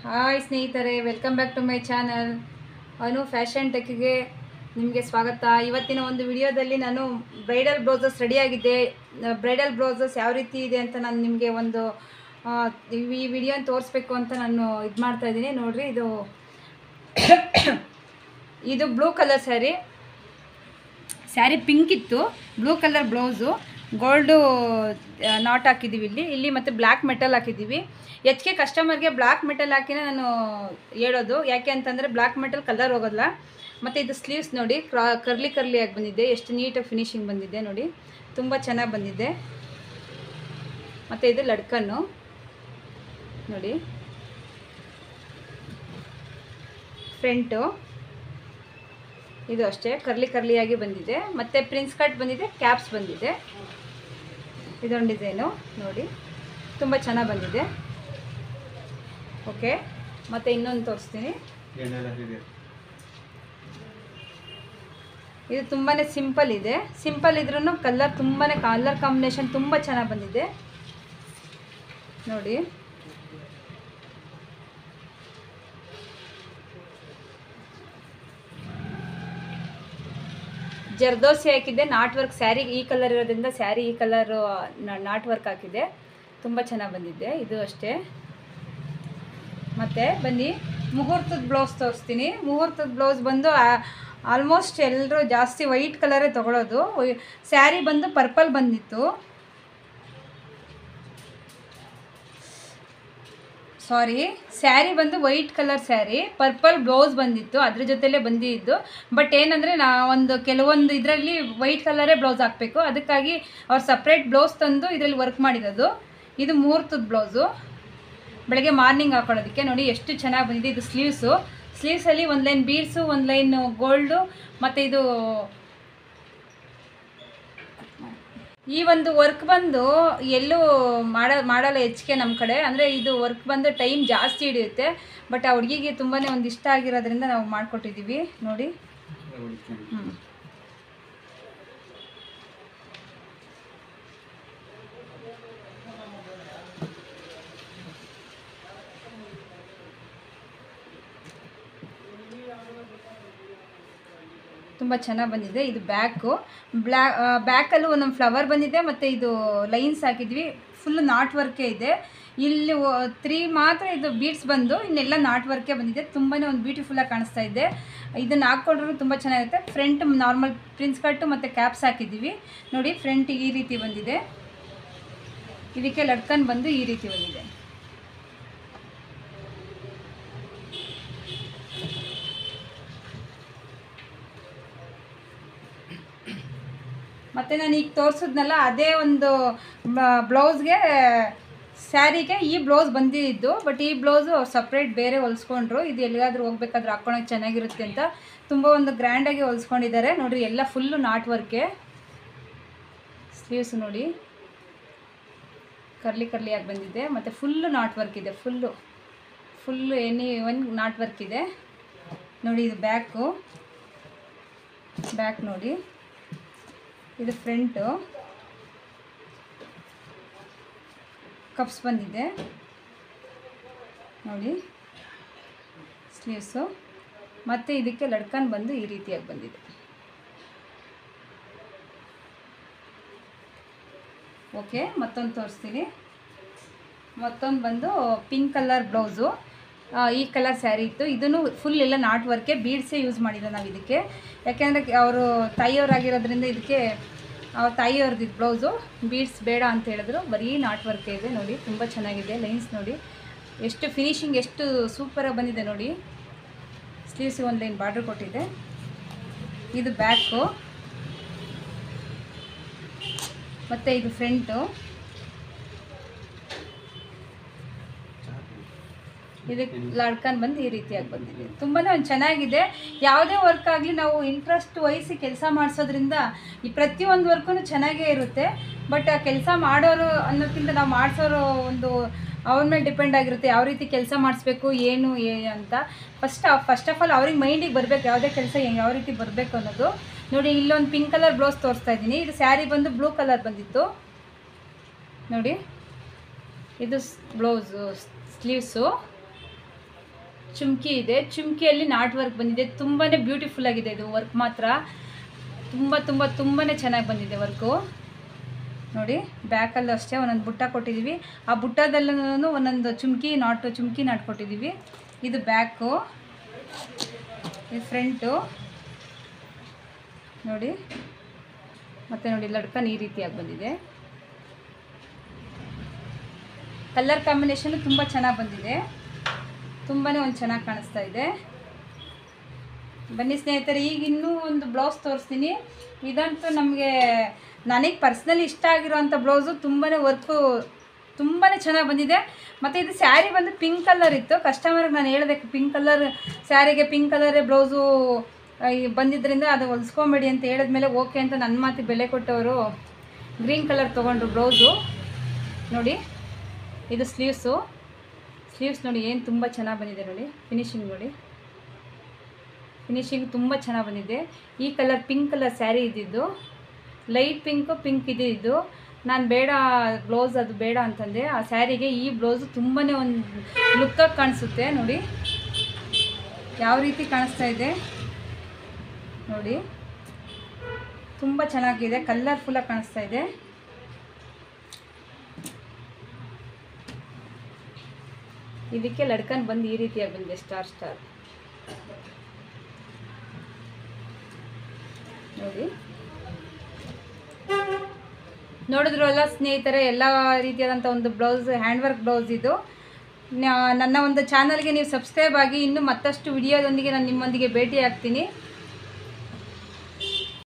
hi ಸ್ನೇಹಿತರೆ welcome back to my channel Anu fashion ಟೆಕ್ಗೆ ನಿಮಗೆ ಸ್ವಾಗತ ಇವತ್ತಿನ ಒಂದು ವಿಡಿಯೋದಲ್ಲಿ ನಾನು ಬ್ರೈಡಲ್ ಬ್ಲೌಸಸ್ ರೆಡಿಯಾಗಿದ್ದೆ ಬ್ರೈಡಲ್ ಬ್ಲೌಸಸ್ ಯಾವ ರೀತಿ ಇದೆ ಅಂತ ನಾನು ನಿಮಗೆ ಒಂದು ಆ, ಈ ವಿಡಿಯೋನ ತೋರಿಸ್ಬೇಕು ಅಂತ ನಾನು ಇದು ಮಾಡ್ತಾ ಇದ್ದೀನಿ ನೋಡ್ರಿ ಇದು ಇದು blue colour saree saree pink ಇತ್ತು blue colour blouse gold knot ಹಾಕಿದ್ದೀವಿ ಇಲ್ಲಿ ಇಲ್ಲಿ ಮತ್ತು ಬ್ಲ್ಯಾಕ್ ಮೆಟಲ್ ಹಾಕಿದ್ದೀವಿ ಹೆಚ್ಚಿಗೆ ಕಸ್ಟಮರ್ಗೆ ಬ್ಲ್ಯಾಕ್ ಮೆಟಲ್ ಹಾಕಿನೇ ನಾನು ಹೇಳೋದು ಯಾಕೆ ಅಂತಂದರೆ ಬ್ಲ್ಯಾಕ್ ಮೆಟಲ್ ಕಲರ್ ಹೋಗೋಲ್ಲ ಮತ್ತು ಇದು ಸ್ಲೀವ್ಸ್ ನೋಡಿ ಕ್ರಾ ಕರ್ಲಿ ಕರ್ಲಿ ಆಗಿ ಬಂದಿದೆ ಎಷ್ಟು ನೀಟಾಗಿ ಫಿನಿಶಿಂಗ್ ಬಂದಿದೆ ನೋಡಿ ತುಂಬ ಚೆನ್ನಾಗಿ ಬಂದಿದೆ ಮತ್ತು ಇದು ಲಡ್ಕನ್ನು ನೋಡಿ ಫ್ರಂಟು ಇದು ಅಷ್ಟೇ ಕರ್ಲಿ ಕರ್ಲಿಯಾಗಿ ಬಂದಿದೆ ಮತ್ತು ಪ್ರಿನ್ಸ್ ಕಟ್ ಬಂದಿದೆ ಕ್ಯಾಪ್ಸ್ ಬಂದಿದೆ ಇದೊಂದು ಡಿಸೈನು ನೋಡಿ ತುಂಬ ಚೆನ್ನಾಗಿ ಬಂದಿದೆ ಓಕೆ ಮತ್ತು ಇನ್ನೊಂದು ತೋರಿಸ್ತೀನಿ ಇದು ತುಂಬಾ ಸಿಂಪಲ್ ಇದೆ ಸಿಂಪಲ್ ಇದ್ರೂ ಕಲರ್ ತುಂಬಾ ಕಲರ್ ಕಾಂಬಿನೇಷನ್ ತುಂಬ ಚೆನ್ನಾಗಿ ಬಂದಿದೆ ನೋಡಿ ಜರ್ದೋಸಿ ಹಾಕಿದ್ದೆ ನಾಟ್ ವರ್ಕ್ ಸ್ಯಾರಿ ಈ ಕಲರ್ ಇರೋದ್ರಿಂದ ಸ್ಯಾರಿ ಈ ಕಲರ್ ನಾಟ್ ವರ್ಕ್ ಹಾಕಿದೆ ತುಂಬ ಚೆನ್ನಾಗಿ ಬಂದಿದೆ ಇದು ಅಷ್ಟೇ ಮತ್ತು ಬನ್ನಿ ಮುಹೂರ್ತದ ಬ್ಲೌಸ್ ತೋರಿಸ್ತೀನಿ ಮುಹೂರ್ತದ ಬ್ಲೌಸ್ ಬಂದು ಆಲ್ಮೋಸ್ಟ್ ಎಲ್ಲರೂ ಜಾಸ್ತಿ ವೈಟ್ ಕಲರೇ ತೊಗೊಳೋದು ಸ್ಯಾರಿ ಬಂದು ಪರ್ಪಲ್ ಬಂದಿತ್ತು ಸಾರಿ ಸ್ಯಾರಿ ಬಂದು white colour saree purple blouse ಬಂದಿತ್ತು ಅದ್ರ ಜೊತೆಲೇ ಬಂದಿದ್ದು ಬಟ್ ಏನಂದರೆ ನಾ ಒಂದು ಕೆಲವೊಂದು ಇದರಲ್ಲಿ ವೈಟ್ ಕಲರೇ ಬ್ಲೌಸ್ ಹಾಕಬೇಕು ಅದಕ್ಕಾಗಿ ಅವ್ರು ಸಪ್ರೇಟ್ ಬ್ಲೌಸ್ ತಂದು ಇದರಲ್ಲಿ ವರ್ಕ್ ಮಾಡಿರೋದು ಇದು ಮುಹೂರ್ತದ ಬ್ಲೌಸು ಬೆಳಗ್ಗೆ ಮಾರ್ನಿಂಗ್ ಹಾಕೊಳ್ಳೋದಕ್ಕೆ ನೋಡಿ ಎಷ್ಟು ಚೆನ್ನಾಗಿ ಬಂದಿದೆ ಇದು ಸ್ಲೀವ್ಸು ಸ್ಲೀವ್ಸಲ್ಲಿ ಒಂದು ಲೈನ್ ಬೀಡ್ಸು ಒಂದು ಲೈನ್ ಗೋಲ್ಡು ಮತ್ತು ಇದು ಈ ಒಂದು ವರ್ಕ್ ಬಂದು ಎಲ್ಲೂ ಮಾಡ ಮಾಡಲ್ಲ ಹೆಚ್ಚಿಗೆ ನಮ್ಮ ಕಡೆ ಅಂದರೆ ಇದು ವರ್ಕ್ ಬಂದು ಟೈಮ್ ಜಾಸ್ತಿ ಹಿಡಿಯುತ್ತೆ ಬಟ್ ಆ ಹುಡುಗಿಗೆ ತುಂಬಾ ಒಂದು ಇಷ್ಟ ಆಗಿರೋದ್ರಿಂದ ನಾವು ಮಾಡಿಕೊಟ್ಟಿದ್ದೀವಿ ನೋಡಿ ಹ್ಞೂ ತುಂಬ ಚೆನ್ನಾಗಿ ಬಂದಿದೆ ಇದು ಬ್ಯಾಕು ಬ್ಲ್ಯಾ ಬ್ಯಾಕಲ್ಲೂ ಒಂದೊಂದು ಫ್ಲವರ್ ಬಂದಿದೆ ಮತ್ತು ಇದು ಲೈನ್ಸ್ ಹಾಕಿದ್ವಿ ಫುಲ್ ನಾಟ್ ವರ್ಕೇ ಇದೆ ಇಲ್ಲಿ ತ್ರೀ ಮಾತ್ರ ಇದು ಬೀಡ್ಸ್ ಬಂದು ಇನ್ನೆಲ್ಲ ನಾಟ್ ವರ್ಕೇ ಬಂದಿದೆ ತುಂಬಾ ಒಂದು ಬ್ಯೂಟಿಫುಲ್ಲಾಗಿ ಕಾಣಿಸ್ತಾ ಇದೆ ಇದನ್ನು ಹಾಕ್ಕೊಂಡ್ರೂ ತುಂಬ ಚೆನ್ನಾಗಿರುತ್ತೆ ಫ್ರಂಟ್ ನಾರ್ಮಲ್ ಪ್ರಿನ್ಸ್ ಕಟ್ಟು ಮತ್ತು ಕ್ಯಾಪ್ಸ್ ಹಾಕಿದ್ದೀವಿ ನೋಡಿ ಫ್ರಂಟ್ ಈ ರೀತಿ ಬಂದಿದೆ ಇದಕ್ಕೆ ಲಟ್ಕನ್ ಬಂದು ಈ ರೀತಿ ಬಂದಿದೆ ಮತ್ತು ನಾನು ಈಗ ತೋರಿಸಿದ್ನಲ್ಲ ಅದೇ ಒಂದು ಬ್ಲೌಸ್ಗೆ ಸ್ಯಾರಿಗೆ ಈ ಬ್ಲೌಸ್ ಬಂದಿದ್ದು ಬಟ್ ಈ ಬ್ಲೌಸು ಅವ್ರು ಸಪ್ರೇಟ್ ಬೇರೆ ಹೊಲ್ಸ್ಕೊಂಡ್ರು ಇದು ಎಲ್ಲಿಗಾದ್ರೂ ಹೋಗ್ಬೇಕಾದ್ರೆ ಹಾಕ್ಕೊಳಕ್ಕೆ ಚೆನ್ನಾಗಿರುತ್ತೆ ಅಂತ ತುಂಬ ಒಂದು ಗ್ರ್ಯಾಂಡಾಗಿ ಹೊಲ್ಸ್ಕೊಂಡಿದ್ದಾರೆ ನೋಡಿರಿ ಎಲ್ಲ ಫುಲ್ಲು ನಾಟ್ ವರ್ಕೆ ಸ್ಲೀವ್ಸ್ ನೋಡಿ ಕರ್ಲಿ ಕರ್ಲಿಯಾಗಿ ಬಂದಿದೆ ಮತ್ತು ಫುಲ್ಲು ನಾಟ್ ವರ್ಕ್ ಇದೆ full full any one knot work ಇದೆ ನೋಡಿ ಇದು ಬ್ಯಾಕು ಬ್ಯಾಕ್ ನೋಡಿ ಇದು ಫ್ರಂಟು ಕಪ್ಸ್ ಬಂದಿದೆ ನೋಡಿ ಸ್ಲೀವ್ಸು ಮತ್ತು ಇದಕ್ಕೆ ಲಡ್ಕನ್ ಬಂದು ಈ ರೀತಿಯಾಗಿ ಬಂದಿದೆ ಓಕೆ ಮತ್ತೊಂದು ತೋರಿಸ್ತೀನಿ ಮತ್ತೊಂದು ಬಂದು ಪಿಂಕ್ ಕಲರ್ ಬ್ಲೌಸು ಈ ಕಲರ್ ಸ್ಯಾರಿ ಇತ್ತು ಇದನ್ನು ಫುಲ್ ಎಲ್ಲ ನಾಟ್ ವರ್ಕೆ ಬೀಡ್ಸೇ ಯೂಸ್ ಮಾಡಿದ್ದು ನಾವು ಇದಕ್ಕೆ ಯಾಕೆಂದರೆ ಅವರು ತಾಯಿಯವರಾಗಿರೋದ್ರಿಂದ ಇದಕ್ಕೆ ಅವ್ರ ತಾಯಿಯವ್ರದ್ದು ಇದು ಬ್ಲೌಸು ಬೀಡ್ಸ್ ಬೇಡ ಅಂತ ಹೇಳಿದ್ರು ಬರೀ ನಾಟ್ ವರ್ಕೆ ಇದೆ ನೋಡಿ ತುಂಬ ಚೆನ್ನಾಗಿದೆ ಲೈನ್ಸ್ ನೋಡಿ ಎಷ್ಟು ಫಿನಿಶಿಂಗ್ ಎಷ್ಟು ಸೂಪರಾಗಿ ಬಂದಿದೆ ನೋಡಿ ಸ್ಲೀವ್ಸಿಗೆ ಒಂದು ಲೈನ್ ಬಾರ್ಡ್ರ್ ಕೊಟ್ಟಿದೆ ಇದು ಬ್ಯಾಕು ಮತ್ತು ಇದು ಫ್ರಂಟು ಇದಕ್ಕೆ ಲಾಡ್ಕನ್ ಬಂದು ಈ ರೀತಿಯಾಗಿ ಬಂದಿದೆ ತುಂಬಾ ಒಂದು ಚೆನ್ನಾಗಿದೆ ಯಾವುದೇ ವರ್ಕ್ ಆಗಲಿ ನಾವು ಇಂಟ್ರೆಸ್ಟ್ ವಹಿಸಿ ಕೆಲಸ ಮಾಡಿಸೋದ್ರಿಂದ ಈ ಪ್ರತಿಯೊಂದು ವರ್ಕು ಚೆನ್ನಾಗೇ ಇರುತ್ತೆ ಬಟ್ ಆ ಕೆಲಸ ಮಾಡೋರು ಅನ್ನೋದಕ್ಕಿಂತ ನಾವು ಮಾಡಿಸೋರು ಒಂದು ಅವ್ರ ಮೇಲೆ ಡಿಪೆಂಡ್ ಆಗಿರುತ್ತೆ ಯಾವ ರೀತಿ ಕೆಲಸ ಮಾಡಿಸ್ಬೇಕು ಏನು ಏ ಅಂತ ಫಸ್ಟ್ ಫಸ್ಟ್ ಆಫ್ ಆಲ್ ಅವ್ರಿಗೆ ಮೈಂಡಿಗೆ ಬರಬೇಕು ಯಾವುದೇ ಕೆಲಸ ಯಾವ ರೀತಿ ಬರಬೇಕು ಅನ್ನೋದು ನೋಡಿ ಇಲ್ಲೊಂದು ಪಿಂಕ್ ಕಲರ್ ಬ್ಲೌಸ್ ತೋರಿಸ್ತಾ ಇದ್ದೀನಿ ಇದು ಸ್ಯಾರಿ ಬಂದು ಬ್ಲೂ ಕಲರ್ ಬಂದಿತ್ತು ನೋಡಿ ಇದು ಬ್ಲೌಸು ಸ್ಲೀವ್ಸು ಚುಮ್ಕಿ ಇದೆ ಚುಮ್ಕಿಯಲ್ಲಿ ನಾಟ್ ವರ್ಕ್ ಬಂದಿದೆ ತುಂಬಾ ಬ್ಯೂಟಿಫುಲ್ ಆಗಿದೆ ಇದು ವರ್ಕ್ ಮಾತ್ರ ತುಂಬ ತುಂಬ ತುಂಬಾ ಚೆನ್ನಾಗಿ ಬಂದಿದೆ ವರ್ಕು ನೋಡಿ ಬ್ಯಾಕಲ್ಲೂ ಅಷ್ಟೇ ಒಂದೊಂದು ಬುಟ್ಟ ಕೊಟ್ಟಿದ್ದೀವಿ ಆ ಬುಟ್ಟದಲ್ಲೂ ಒಂದೊಂದು ಚುಮ್ಕಿ ನಾಟು ಚುಮ್ಕಿ ನಾಟ್ ಕೊಟ್ಟಿದ್ದೀವಿ ಇದು ಬ್ಯಾಕು ಇದು ಫ್ರಂಟು ನೋಡಿ ಮತ್ತು ನೋಡಿ ಲಡ್ಕನ್ ಈ ರೀತಿಯಾಗಿ ಬಂದಿದೆ ಕಲರ್ ಕಾಂಬಿನೇಷನ್ ತುಂಬ ಚೆನ್ನಾಗಿ ಬಂದಿದೆ ತುಂಬಾ ಒಂದು ಚೆನ್ನಾಗಿ ಕಾಣಿಸ್ತಾ ಇದೆ ಬನ್ನಿ ಸ್ನೇಹಿತರೆ ಈಗ ಇನ್ನೂ ಒಂದು ಬ್ಲೌಸ್ ತೋರಿಸ್ತೀನಿ ಇದಂತೂ ನಮಗೆ ನನಗೆ ಪರ್ಸ್ನಲಿ ಇಷ್ಟ ಆಗಿರೋಂಥ ಬ್ಲೌಸು ತುಂಬಾ ವರ್ಕು ತುಂಬಾ ಚೆನ್ನಾಗಿ ಬಂದಿದೆ ಮತ್ತು ಇದು ಸ್ಯಾರಿ ಬಂದು ಪಿಂಕ್ ಕಲರ್ ಇತ್ತು ಕಸ್ಟಮರ್ಗೆ ನಾನು ಹೇಳಿದೆ ಪಿಂಕ್ ಕಲರ್ ಸ್ಯಾರಿಗೆ ಪಿಂಕ್ ಕಲರೇ ಬ್ಲೌಸು ಬಂದಿದ್ದರಿಂದ ಅದು ಹೊಲ್ಸ್ಕೊಂಬೇಡಿ ಅಂತ ಹೇಳಿದ್ಮೇಲೆ ಓಕೆ ಅಂತ ನನ್ನ ಮಾತಿಗೆ ಬೆಲೆ ಕೊಟ್ಟವರು ಗ್ರೀನ್ ಕಲರ್ ತೊಗೊಂಡ್ರು ಬ್ಲೌಸು ನೋಡಿ ಇದು ಸ್ಲೀವ್ಸು ಸ್ಲೀವ್ಸ್ ನೋಡಿ ಏನು ತುಂಬ ಚೆನ್ನಾಗಿ ಬಂದಿದೆ ನೋಡಿ ಫಿನಿಶಿಂಗ್ ನೋಡಿ ಫಿನಿಶಿಂಗ್ ತುಂಬ ಚೆನ್ನಾಗಿ ಬಂದಿದೆ ಈ ಕಲರ್ ಪಿಂಕ್ ಕಲರ್ ಸ್ಯಾರಿ ಇದ್ದಿದ್ದು ಲೈಟ್ ಪಿಂಕು ಪಿಂಕ್ ಇದ್ದಿದ್ದು ನಾನು ಬೇಡ ಬ್ಲೌಸ್ ಅದು ಬೇಡ ಅಂತಂದೆ ಆ ಸ್ಯಾರಿಗೆ ಈ ಬ್ಲೌಸು ತುಂಬಾ ಒಂದು ಲುಕ್ಕಾಗಿ ಕಾಣಿಸುತ್ತೆ ನೋಡಿ ಯಾವ ರೀತಿ ಕಾಣಿಸ್ತಾ ಇದೆ ನೋಡಿ ತುಂಬ ಚೆನ್ನಾಗಿದೆ ಕಲರ್ಫುಲ್ಲಾಗಿ ಕಾಣಿಸ್ತಾ ಇದೆ ಇದಕ್ಕೆ ಲಡ್ಕನ್ ಬಂದು ಈ ರೀತಿಯಾಗಿ ಬಂದಿದೆ ಸ್ಟಾರ್ ಸ್ಟಾರ್ ನೋಡಿ ನೋಡಿದ್ರಲ್ಲ ಸ್ನೇಹಿತರೆ ಎಲ್ಲ ರೀತಿಯಾದಂಥ ಒಂದು ಬ್ಲೌಸ್ ಹ್ಯಾಂಡ್ ವರ್ಕ್ ಬ್ಲೌಸ್ ಇದು ನ- ನನ್ನ ಒಂದು ಚಾನಲ್ಗೆ ನೀವು ಸಬ್ಸ್ಕ್ರೈಬ್ ಆಗಿ ಇನ್ನೂ ಮತ್ತಷ್ಟು ವಿಡಿಯೋದೊಂದಿಗೆ ನಾನು ನಿಮ್ಮೊಂದಿಗೆ ಭೇಟಿ ಆಗ್ತೀನಿ